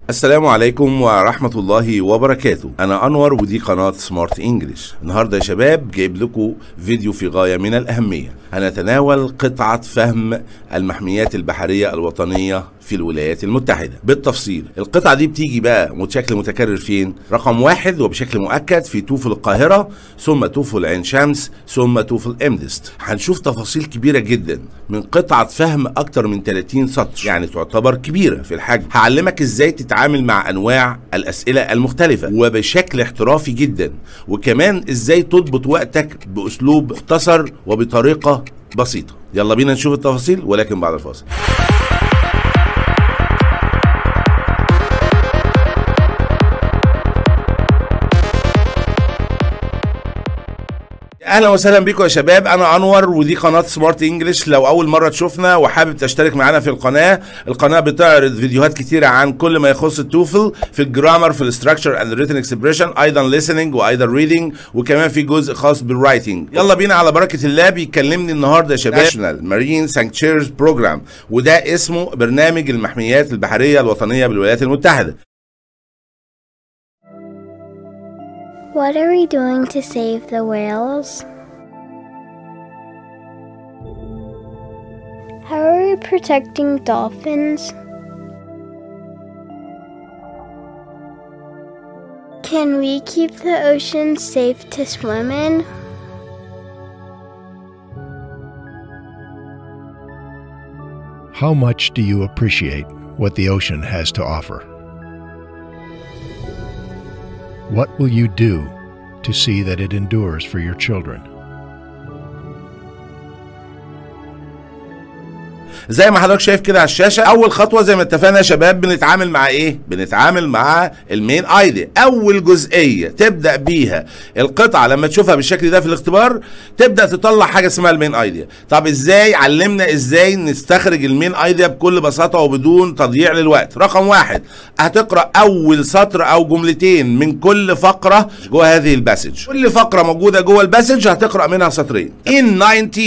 السلام عليكم ورحمة الله وبركاته أنا أنور ودي قناة سمارت إنجلش النهاردة يا شباب جايب لكم فيديو في غاية من الأهمية هنتناول قطعة فهم المحميات البحرية الوطنية في الولايات المتحدة بالتفصيل القطعة دي بتيجي بقى بشكل متكرر فين رقم واحد وبشكل مؤكد في توفل القاهرة ثم توفل عين شمس ثم توفل امدست هنشوف تفاصيل كبيرة جدا من قطعة فهم أكتر من 30 سطر يعني تعتبر كبيرة في الحجم هعلمك ازاي تتعامل مع أنواع الأسئلة المختلفة وبشكل احترافي جدا وكمان ازاي تضبط وقتك بأسلوب مختصر وبطريقة بسيطة يلا بينا نشوف التفاصيل ولكن بعد الفاصل اهلا وسهلا بكم يا شباب انا انور ودي قناه سمارت انجلش لو اول مره تشوفنا وحابب تشترك معانا في القناه القناه بتعرض فيديوهات كتيره عن كل ما يخص التوفل في الجرامر في الاستراكشر اند ريتن اكسبريشن ايضا listening وايضا ريدنج وكمان في جزء خاص بالرايتنج يلا بينا على بركه الله بيكلمني النهارده يا شباب ناشونال مارين سانكتشرز بروجرام وده اسمه برنامج المحميات البحريه الوطنيه بالولايات المتحده What are we doing to save the whales? How are we protecting dolphins? Can we keep the ocean safe to swim in? How much do you appreciate what the ocean has to offer? What will you do to see that it endures for your children? زي ما حضرتك شايف كده على الشاشه اول خطوه زي ما اتفقنا يا شباب بنتعامل مع ايه بنتعامل مع المين ايدي اول جزئيه تبدا بيها القطعه لما تشوفها بالشكل ده في الاختبار تبدا تطلع حاجه اسمها المين ايديا طب ازاي علمنا ازاي نستخرج المين ايديا بكل بساطه وبدون تضييع للوقت رقم واحد هتقرا اول سطر او جملتين من كل فقره جوه هذه الباسج كل فقره موجوده جوه الباسج هتقرا منها سطرين in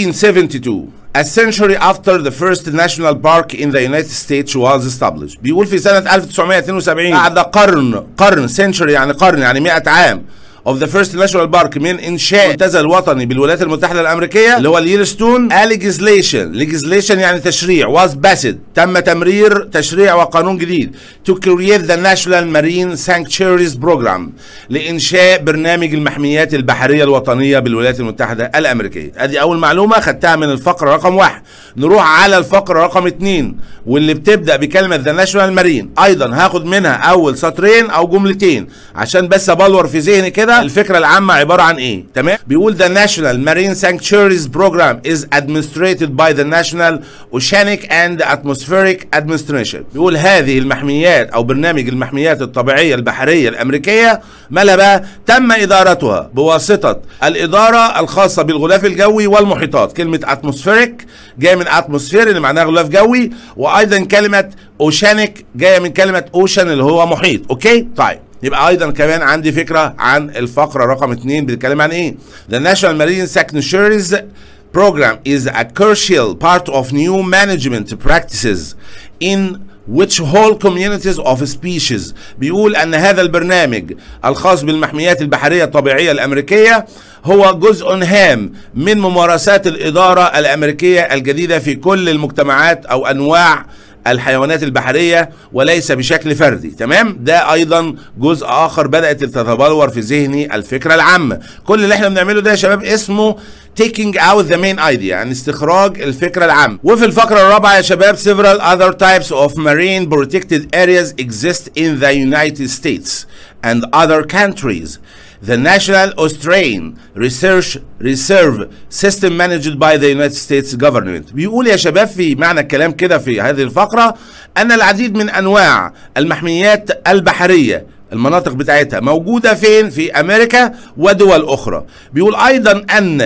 1972 A century after the first national park in the United States was established بيقول في سنة 1972 بعد قرن قرن century يعني قرن يعني 100 عام of the first national park من انشاء المنتزه الوطني بالولايات المتحده الامريكيه اللي هو اليلستون a legislation legislation يعني تشريع was passed تم تمرير تشريع وقانون جديد to create the national marine sanctuaries program لانشاء برنامج المحميات البحريه الوطنيه بالولايات المتحده الامريكيه ادي اول معلومه خدتها من الفقره رقم واحد نروح على الفقره رقم اتنين واللي بتبدا بكلمه ذا ناشونال مارين ايضا هاخد منها اول سطرين او جملتين عشان بس ابلور في ذهني كده الفكره العامه عباره عن ايه تمام بيقول the national marine sanctuaries program is administrated by the national oceanic and atmospheric administration بيقول هذه المحميات او برنامج المحميات الطبيعيه البحريه الامريكيه مالها بقى تم ادارتها بواسطه الاداره الخاصه بالغلاف الجوي والمحيطات كلمه atmospheric جايه من atmosphere اللي معناها غلاف جوي وايضا كلمه oceanic جايه من كلمه ocean اللي هو محيط اوكي طيب يبقى ايضا كمان عندي فكره عن الفقره رقم اتنين بتتكلم عن ايه The National Marine Sanctuaries program is a crucial part of new management practices in which whole communities of species بيقول ان هذا البرنامج الخاص بالمحميات البحريه الطبيعيه الامريكيه هو جزء هام من ممارسات الاداره الامريكيه الجديده في كل المجتمعات او انواع الحيوانات البحريه وليس بشكل فردي تمام ده ايضا جزء اخر بدات تتبلور في ذهني الفكره العامه كل اللي احنا بنعمله ده يا شباب اسمه taking out the main idea يعني استخراج الفكره العامه وفي الفقره الرابعه يا شباب several other types of marine protected areas exist in the United States and other countries the National Australian Research Reserve System managed by the United States government بيقول يا شباب في معنى الكلام كده في هذه الفقرة أن العديد من أنواع المحميات البحرية المناطق بتاعتها موجودة فين في أمريكا ودول أخرى بيقول أيضا أن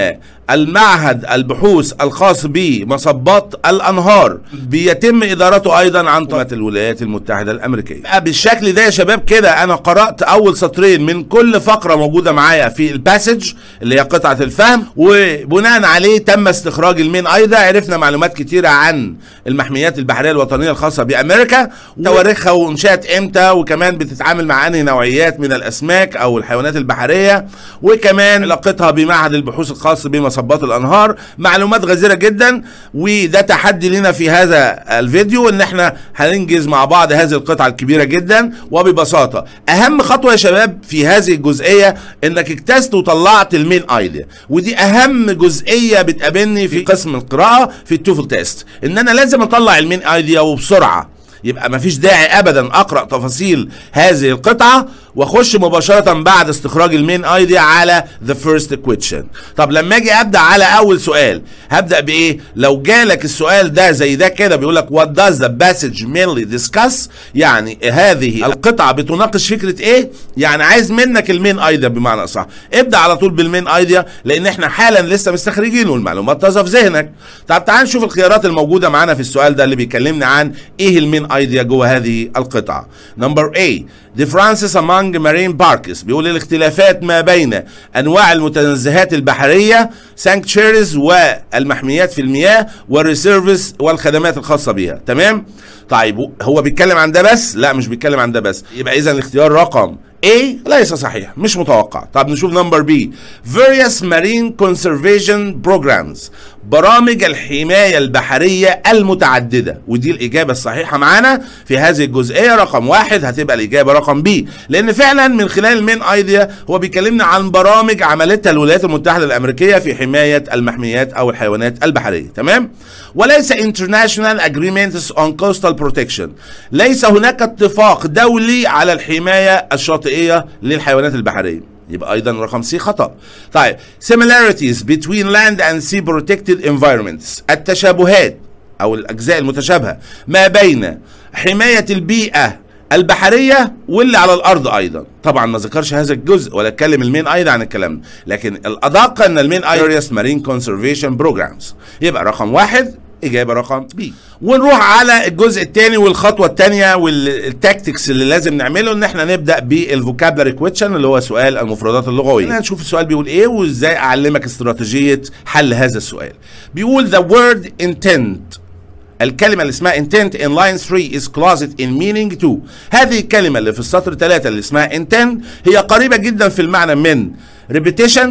المعهد البحوث الخاص بمصبات الانهار بيتم ادارته ايضا عن طريق الولايات المتحده الامريكيه بالشكل ده يا شباب كده انا قرات اول سطرين من كل فقره موجوده معايا في الباسج اللي هي قطعه الفهم وبناء عليه تم استخراج المين ايضا عرفنا معلومات كتيره عن المحميات البحريه الوطنيه الخاصه بامريكا تواريخها وانشات امتى وكمان بتتعامل مع انهي نوعيات من الاسماك او الحيوانات البحريه وكمان علاقتها بمعهد البحوث الخاص بمصبات الانهار معلومات غزيره جدا وده تحدي لنا في هذا الفيديو ان احنا هننجز مع بعض هذه القطعه الكبيره جدا وببساطه اهم خطوه يا شباب في هذه الجزئيه انك اكتست وطلعت المين ايديا ودي اهم جزئيه بتقابلني في قسم القراءه في التوفل تيست ان انا لازم اطلع المين ايديا وبسرعه يبقى مفيش داعي ابدا اقرا تفاصيل هذه القطعه واخش مباشره بعد استخراج المين ايديا على ذا فيرست كويشن طب لما اجي ابدا على اول سؤال هبدا بايه لو جالك السؤال ده زي ده كده بيقول لك وات داز ذا باسج مينلي ديسكاس يعني هذه القطعه بتناقش فكره ايه يعني عايز منك المين ايديا بمعنى اصح ابدا على طول بالمين ايديا لان احنا حالا لسه مستخرجينه المعلومات طازه في ذهنك طب تعال نشوف الخيارات الموجوده معانا في السؤال ده اللي بيكلمنا عن ايه المين ايديا جوه هذه القطعه نمبر A differences among marine parks بيقول الاختلافات ما بين انواع المتنزهات البحريه sanctuaries والمحميات في المياه والريسيرفس والخدمات الخاصه بها تمام طيب هو بيتكلم عن ده بس لا مش بيتكلم عن ده بس يبقى اذا الاختيار رقم A ليس صحيح مش متوقع طب نشوف نمبر B various marine conservation programs برامج الحماية البحرية المتعددة ودي الإجابة الصحيحة معانا في هذه الجزئية رقم واحد هتبقى الإجابة رقم بي لأن فعلا من خلال المين ايديا هو بيكلمنا عن برامج عملتها الولايات المتحدة الأمريكية في حماية المحميات أو الحيوانات البحرية تمام وليس international agreements on coastal protection ليس هناك اتفاق دولي على الحماية الشاطئية للحيوانات البحرية يبقى ايضا رقم سي خطا طيب similarities between land and sea protected environments التشابهات او الاجزاء المتشابهه ما بين حمايه البيئه البحريه واللي على الارض ايضا طبعا ما ذكرش هذا الجزء ولا اتكلم المين ايضا عن الكلام ده لكن الادق ان المين ايريس مارين كونسرفيشن بروجرامز يبقى رقم واحد اجابه رقم بي ونروح على الجزء الثاني والخطوه الثانيه والتاكتكس اللي لازم نعمله ان احنا نبدا بالفوكابلري كويشن اللي هو سؤال المفردات اللغويه خلينا نشوف السؤال بيقول ايه وازاي اعلمك استراتيجيه حل هذا السؤال بيقول the word intent الكلمة اللي اسمها intent in line 3 is closet in meaning to هذه الكلمة اللي في السطر 3 اللي اسمها intent هي قريبة جدا في المعنى من repetition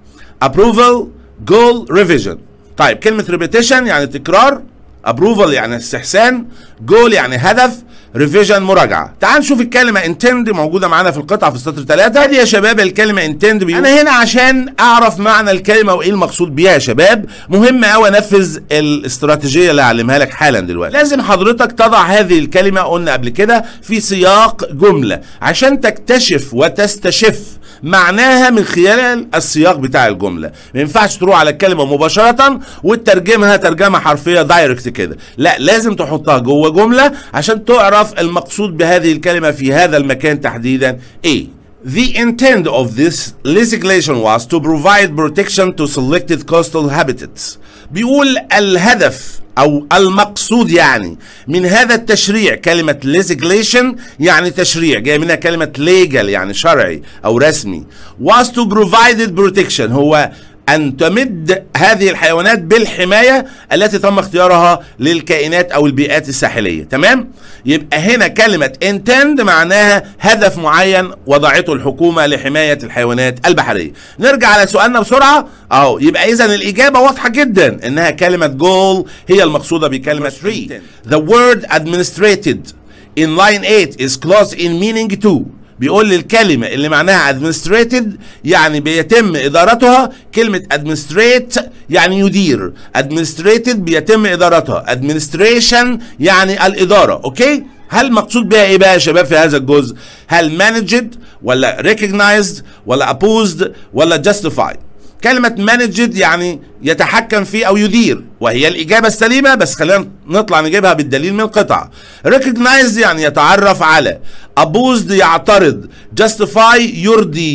approval goal revision طيب كلمة repetition يعني تكرار approval يعني استحسان goal يعني هدف ريفيجن مراجعه تعال نشوف الكلمه انتند موجوده معانا في القطعه في السطر 3 ادي يا شباب الكلمه انتند بيقول انا هنا عشان اعرف معنى الكلمه وايه المقصود بيها يا شباب مهم قوي انفذ الاستراتيجيه اللي هعلمها لك حالا دلوقتي لازم حضرتك تضع هذه الكلمه قلنا قبل كده في سياق جمله عشان تكتشف وتستشف معناها من خلال السياق بتاع الجمله ما ينفعش تروح على الكلمه مباشره وتترجمها ترجمه حرفيه دايركت كده لا لازم تحطها جوه جمله عشان تعرف المقصود بهذه الكلمه في هذا المكان تحديدا ايه The intent of this legislation was to provide protection to selected coastal habitats. بيقول الهدف او المقصود يعني من هذا التشريع كلمة legislation يعني تشريع جاي منها كلمة legal يعني شرعي او رسمي was to provide protection هو أن تمد هذه الحيوانات بالحماية التي تم اختيارها للكائنات أو البيئات الساحلية تمام؟ يبقى هنا كلمة intend معناها هدف معين وضعته الحكومة لحماية الحيوانات البحرية نرجع على سؤالنا بسرعة أهو يبقى إذا الإجابة واضحة جدا إنها كلمة goal هي المقصودة بكلمة 3 The word administrated in line 8 is close in meaning to بيقول لي الكلمة اللي معناها administrated يعني بيتم إدارتها كلمة administrate يعني يدير administrated بيتم إدارتها administration يعني الإدارة أوكي هل مقصود بها إيه بقى يا شباب في هذا الجزء هل managed ولا recognized ولا opposed ولا justified كلمة managed يعني يتحكم فيه أو يدير وهي الإجابة السليمة بس خلينا نطلع نجيبها بالدليل من القطعة recognize يعني يتعرف على opposed يعترض justify يرضي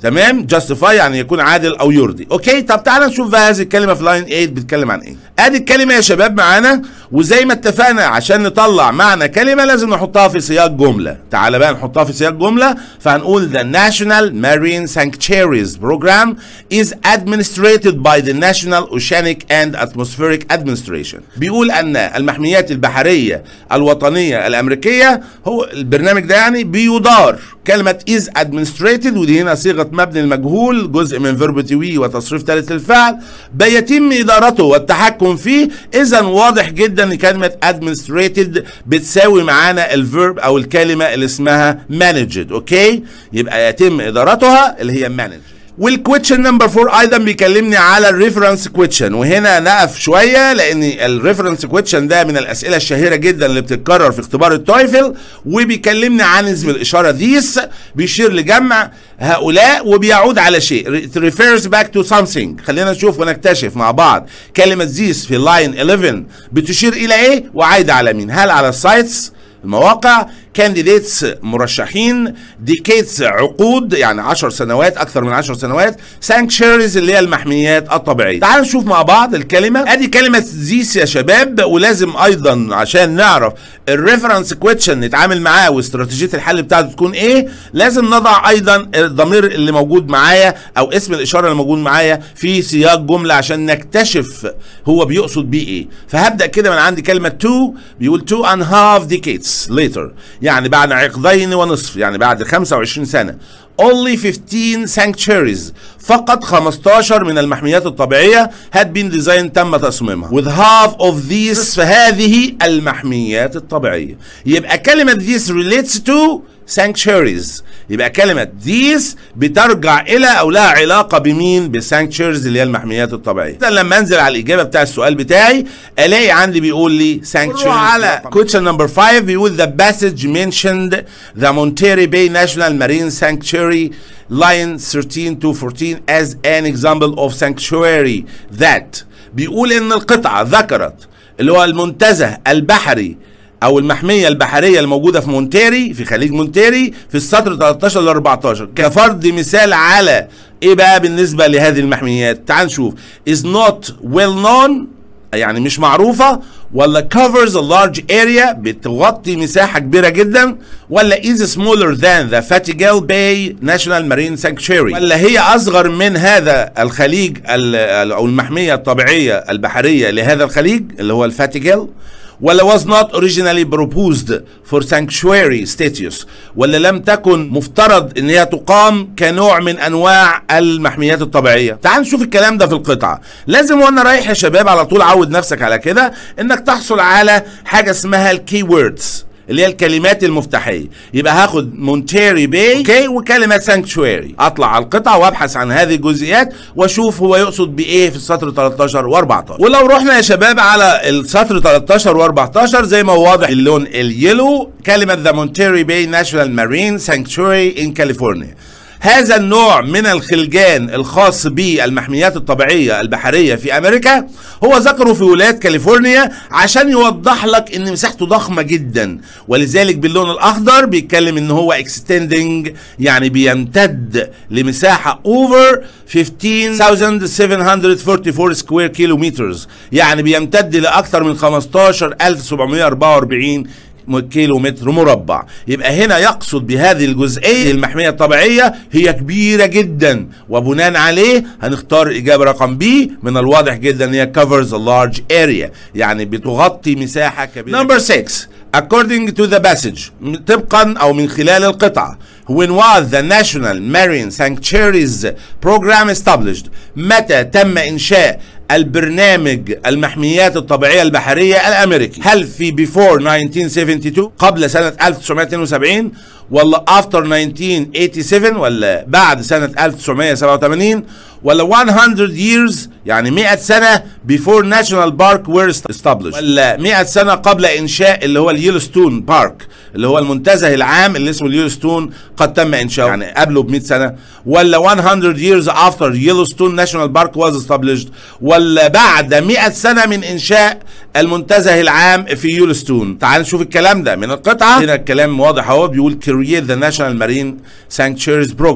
تمام جاستيفاي يعني يكون عادل او يرضي اوكي طب تعالى نشوف بقى هذه الكلمه في لاين 8 بتتكلم عن ايه ادي الكلمه يا شباب معانا وزي ما اتفقنا عشان نطلع معنى كلمه لازم نحطها في سياق جمله تعالى بقى نحطها في سياق جمله فهنقول the National Marine Sanctuaries Program is administrated by the National Oceanic and Atmospheric Administration بيقول ان المحميات البحريه الوطنيه الامريكيه هو البرنامج ده يعني بيدار كلمة is administrated ودي هنا صيغة مبني المجهول جزء من فيرب to be وتصريف ثالث الفعل بيتم إدارته والتحكم فيه إذا واضح جدا إن كلمة administrated بتساوي معانا الفيرب أو الكلمة اللي اسمها managed أوكي يبقى يتم إدارتها اللي هي managed والكويتشن نمبر 4 ايضا بيكلمني على الريفرنس كويتشن وهنا نقف شويه لان الريفرنس كويتشن ده من الاسئله الشهيره جدا اللي بتتكرر في اختبار التويفل وبيكلمني عن اسم الاشاره ذيس بيشير لجمع هؤلاء وبيعود على شيء it refers back to something خلينا نشوف ونكتشف مع بعض كلمه ذيس في لاين 11 بتشير الى ايه وعايده على مين هل على السايتس المواقع كانديديتس مرشحين ديكيتس عقود يعني 10 سنوات اكثر من 10 سنوات سانكشيريز اللي هي المحميات الطبيعيه تعال نشوف مع بعض الكلمه ادي كلمه زيس يا شباب ولازم ايضا عشان نعرف الريفرنس كويتشن نتعامل معاه واستراتيجيه الحل بتاعته تكون ايه لازم نضع ايضا الضمير اللي موجود معايا او اسم الاشاره اللي موجود معايا في سياق جمله عشان نكتشف هو بيقصد بيه ايه فهبدا كده من عندي كلمه تو بيقول two and half decades later يعني بعد عقدين ونصف يعني بعد 25 سنة only 15 sanctuaries فقط 15 من المحميات الطبيعية had been designed تم تصميمها with half of these فهذه المحميات الطبيعية يبقى كلمة this relates to sanctuaries يبقى كلمة these بترجع إلى أو لها علاقة بمين بsanctuaries اللي هي المحميات الطبيعية لما أنزل على الإجابة بتاع السؤال بتاعي ألاقي عندي بيقول لي sanctuaries على question number 5 بيقول the passage mentioned the Monterey Bay National Marine Sanctuary line 13 to 14 as an example of sanctuary that بيقول إن القطعة ذكرت اللي هو المنتزه البحري او المحميه البحريه الموجوده في مونتيري في خليج مونتيري في السطر 13 ل 14 كفرض مثال على ايه بقى بالنسبه لهذه المحميات تعال نشوف is not well known يعني مش معروفة ولا covers a large area بتغطي مساحة كبيرة جدا ولا is smaller than the Fatigal Bay National Marine Sanctuary ولا هي أصغر من هذا الخليج أو المحمية الطبيعية البحرية لهذا الخليج اللي هو الفاتيجل ولا was not originally proposed for sanctuary status ولا لم تكن مفترض ان هي تقام كنوع من انواع المحميات الطبيعيه تعال نشوف الكلام ده في القطعه لازم وانا رايح يا شباب على طول عود نفسك على كده انك تحصل على حاجه اسمها الكي ووردز اللي هي الكلمات المفتاحيه يبقى هاخد مونتيري باي اوكي وكلمه سانكتشواري اطلع على القطعه وابحث عن هذه الجزئيات واشوف هو يقصد بايه في السطر 13 و14 ولو رحنا يا شباب على السطر 13 و14 زي ما هو واضح اللون اليلو كلمه ذا مونتيري باي ناشونال مارين سانكتشواري ان كاليفورنيا هذا النوع من الخلجان الخاص بالمحميات الطبيعية البحرية في أمريكا هو ذكره في ولاية كاليفورنيا عشان يوضح لك إن مساحته ضخمة جدا ولذلك باللون الأخضر بيتكلم إن هو extending يعني بيمتد لمساحة over 15744 سكوير كيلومترز يعني بيمتد لأكثر من 15744 كيلو متر مربع يبقى هنا يقصد بهذه الجزئية المحمية الطبيعية هي كبيرة جدا وبناء عليه هنختار الإجابة رقم بي من الواضح جدا ان هي covers a large area يعني بتغطي مساحة كبيرة Number 6 according to the passage طبقا أو من خلال القطعة when was the National Marine Sanctuaries Program established متى تم إنشاء البرنامج المحميات الطبيعية البحرية الأمريكي هل في before 1972 قبل سنة 1972 ولا after 1987 ولا بعد سنة 1987 ولا 100 years يعني 100 سنة before national park were established ولا 100 سنة قبل إنشاء اللي هو اليلوستون بارك اللي هو المنتزه العام اللي اسمه اليلوستون قد تم إنشاؤه يعني قبله ب 100 سنة ولا 100 years after Yellowstone National Park was established ولا بعد 100 سنة من إنشاء المنتزه العام في يولستون تعال نشوف الكلام ده من القطعة هنا الكلام واضح اهو بيقول create the National Marine Sanctuaries Program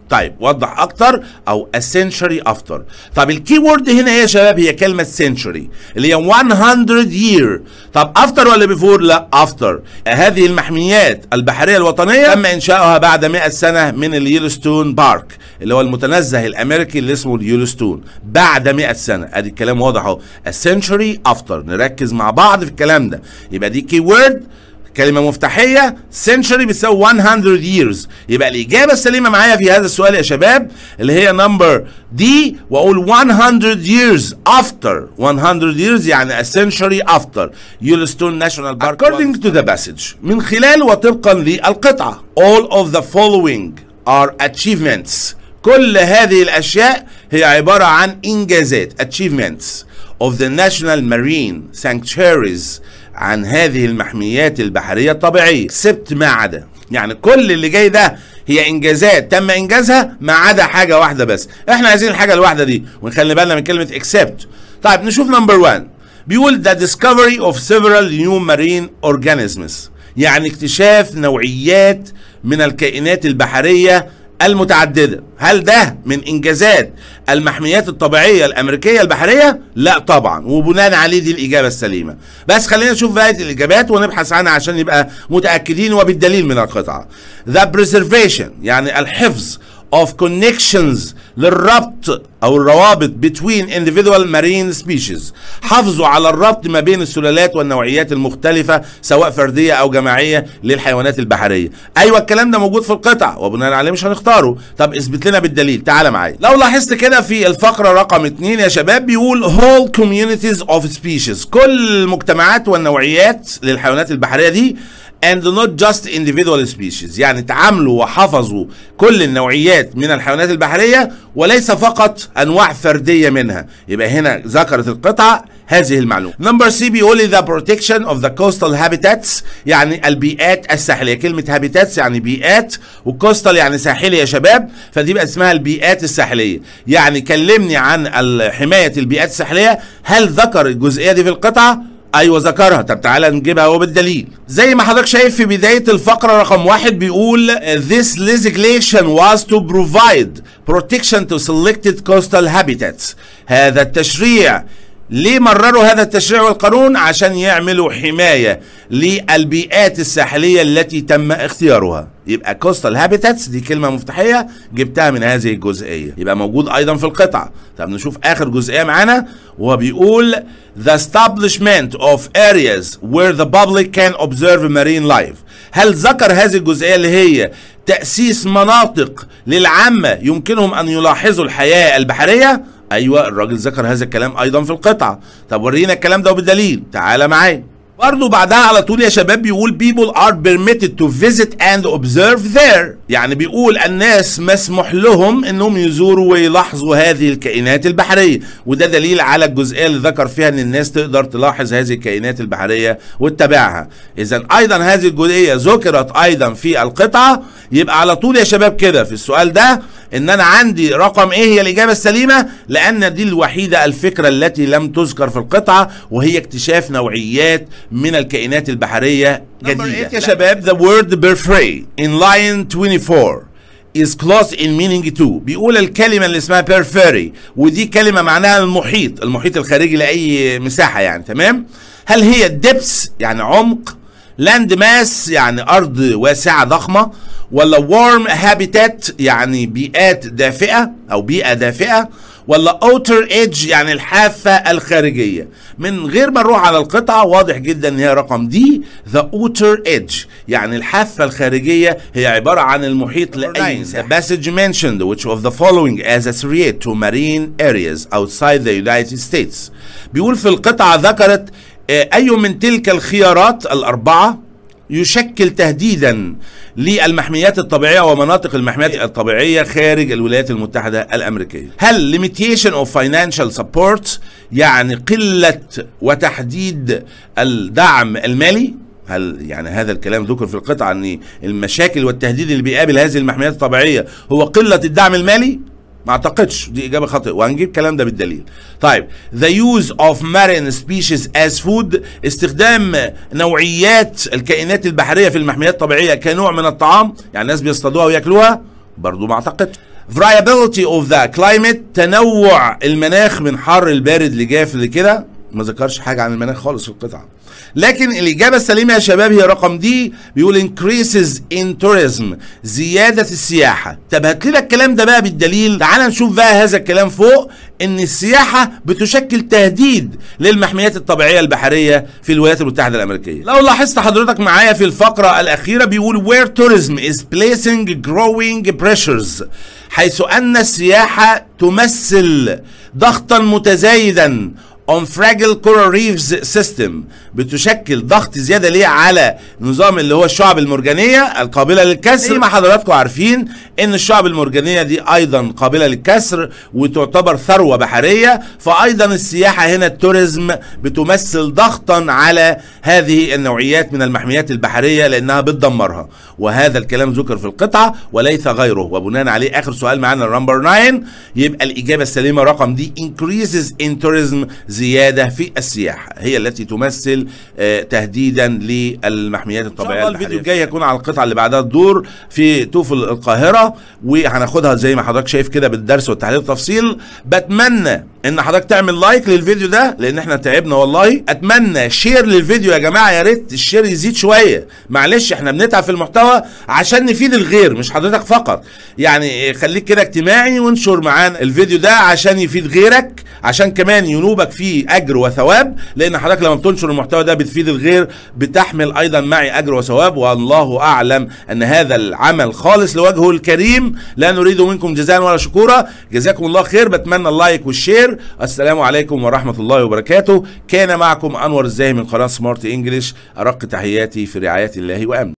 طيب وضح اكتر او a century after طب الكي وورد هنا ايه يا شباب هي كلمه century اللي هي 100 year طب after ولا before لا after هذه المحميات البحريه الوطنيه تم انشاؤها بعد 100 سنه من اليلوستون بارك اللي هو المتنزه الامريكي اللي اسمه اليلوستون بعد 100 سنه ادي الكلام واضح اهو a century after نركز مع بعض في الكلام ده يبقى دي كي وورد كلمة مفتاحية century بتساوي 100 years يبقى الإجابة السليمة معايا في هذا السؤال يا شباب اللي هي نمبر دي وأقول 100 years after 100 years يعني a century after Yellowstone National Park according to the passage من خلال وطبقا للقطعة all of the following are achievements كل هذه الأشياء هي عبارة عن إنجازات achievements of the national marine sanctuaries عن هذه المحميات البحرية الطبيعية سبت ما عدا يعني كل اللي جاي ده هي انجازات تم انجازها ما عدا حاجة واحدة بس احنا عايزين الحاجة الواحدة دي ونخلي بالنا من كلمة except طيب نشوف نمبر 1 بيقول the discovery of several new marine organisms يعني اكتشاف نوعيات من الكائنات البحرية المتعددة هل ده من إنجازات المحميات الطبيعية الأمريكية البحرية؟ لا طبعا وبناء عليه دي الإجابة السليمة بس خلينا نشوف بقية الإجابات ونبحث عنها عشان نبقى متأكدين وبالدليل من القطعة The preservation يعني الحفظ of connections للربط او الروابط between individual marine species حافظوا على الربط ما بين السلالات والنوعيات المختلفة سواء فردية او جماعية للحيوانات البحرية ايوه الكلام ده موجود في القطع وبناء عليه مش هنختاره طب اثبت لنا بالدليل تعال معايا لو لاحظت كده في الفقرة رقم اتنين يا شباب بيقول whole communities of species كل المجتمعات والنوعيات للحيوانات البحرية دي and not just individual species يعني تعاملوا وحفظوا كل النوعيات من الحيوانات البحرية وليس فقط أنواع فردية منها يبقى هنا ذكرت القطعة هذه المعلومة نمبر سي بيقول لي the protection of the coastal habitats يعني البيئات الساحلية كلمة habitats يعني بيئات وكوستال يعني ساحلي يا شباب فدي بقى اسمها البيئات الساحلية يعني كلمني عن حماية البيئات الساحلية هل ذكر الجزئية دي في القطعة ايوه ذكرها طب تعالى نجيبها هو بالدليل زي ما حضرتك شايف في بدايه الفقره رقم واحد بيقول this legislation was to provide protection to selected coastal habitats هذا التشريع ليه مرروا هذا التشريع والقانون عشان يعملوا حماية للبيئات الساحلية التي تم اختيارها يبقى كوستال هابيتاتس دي كلمة مفتاحية جبتها من هذه الجزئية يبقى موجود أيضا في القطعة طب نشوف آخر جزئية معانا وهو بيقول the establishment of areas where the public can observe marine life هل ذكر هذه الجزئية اللي هي تأسيس مناطق للعامة يمكنهم أن يلاحظوا الحياة البحرية ايوه الراجل ذكر هذا الكلام ايضا في القطعه طب ورينا الكلام ده بالدليل تعالى معايا برضه بعدها على طول يا شباب بيقول people are permitted to visit and observe there يعني بيقول الناس مسموح لهم انهم يزوروا ويلاحظوا هذه الكائنات البحريه وده دليل على الجزئيه اللي ذكر فيها ان الناس تقدر تلاحظ هذه الكائنات البحريه وتتابعها اذا ايضا هذه الجزئيه ذكرت ايضا في القطعه يبقى على طول يا شباب كده في السؤال ده ان انا عندي رقم ايه هي الاجابه السليمه لان دي الوحيده الفكره التي لم تذكر في القطعه وهي اكتشاف نوعيات من الكائنات البحريه جديده يا شباب the word perfray in line 24 is close in meaning to بيقول الكلمة اللي اسمها periphery ودي كلمة معناها المحيط المحيط الخارجي لأي مساحة يعني تمام هل هي depths يعني عمق لاند ماس يعني ارض واسعه ضخمه ولا وارم هابيتات يعني بيئات دافئه او بيئه دافئه ولا اوتر ايدج يعني الحافه الخارجيه من غير ما نروح على القطعه واضح جدا ان هي رقم دي ذا اوتر ايدج يعني الحافه الخارجيه هي عباره عن المحيط لاي The passage mentioned which of the following as a threat to marine areas outside the United States بيقول في القطعه ذكرت أي من تلك الخيارات الأربعة يشكل تهديدا للمحميات الطبيعية ومناطق المحميات الطبيعية خارج الولايات المتحدة الأمريكية هل limitation of financial support يعني قلة وتحديد الدعم المالي هل يعني هذا الكلام ذكر في القطعة أن المشاكل والتهديد اللي بيقابل هذه المحميات الطبيعية هو قلة الدعم المالي ما اعتقدش دي اجابه خاطئه وهنجيب الكلام ده بالدليل طيب the use of marine species as food استخدام نوعيات الكائنات البحريه في المحميات الطبيعيه كنوع من الطعام يعني الناس بيصطادوها وياكلوها برضو ما اعتقدش variability of the climate تنوع المناخ من حر البارد لجاف لكده ما ذكرش حاجه عن المناخ خالص في القطعه لكن الإجابة السليمة يا شباب هي رقم دي بيقول increases in tourism زيادة السياحة طب هات لنا الكلام ده بقى بالدليل تعال نشوف بقى هذا الكلام فوق ان السياحة بتشكل تهديد للمحميات الطبيعية البحرية في الولايات المتحدة الأمريكية لو لاحظت حضرتك معايا في الفقرة الأخيرة بيقول where tourism is placing growing pressures حيث أن السياحة تمثل ضغطا متزايدا on fragile coral reefs system بتشكل ضغط زياده ليه على نظام اللي هو الشعب المرجانيه القابله للكسر زي ما حضراتكم عارفين ان الشعب المرجانيه دي ايضا قابله للكسر وتعتبر ثروه بحريه فايضا السياحه هنا التوريزم بتمثل ضغطا على هذه النوعيات من المحميات البحريه لانها بتدمرها وهذا الكلام ذكر في القطعه وليس غيره وبناء عليه اخر سؤال معانا نمبر 9 يبقى الاجابه السليمه رقم دي increases in tourism زياده في السياحه هي التي تمثل آه تهديدا للمحميات الطبيعيه الفيديو الجاي هيكون على القطعه اللي بعدها الدور في توفل القاهره وهناخدها زي ما حضرتك شايف كده بالدرس والتحليل والتفصيل بتمنى ان حضرتك تعمل لايك للفيديو ده لان احنا تعبنا والله اتمنى شير للفيديو يا جماعه يا ريت الشير يزيد شويه معلش احنا بنتعب في المحتوى عشان نفيد الغير مش حضرتك فقط يعني خليك كده اجتماعي وانشر معانا الفيديو ده عشان يفيد غيرك عشان كمان ينوبك فيه اجر وثواب لان حضرتك لما بتنشر المحتوى ده بتفيد الغير بتحمل ايضا معي اجر وثواب والله اعلم ان هذا العمل خالص لوجهه الكريم لا نريد منكم جزاء ولا شكورا جزاكم الله خير بتمنى اللايك والشير السلام عليكم ورحمه الله وبركاته كان معكم انور الزاهي من قناه سمارت انجلش ارق تحياتي في رعايه الله وامن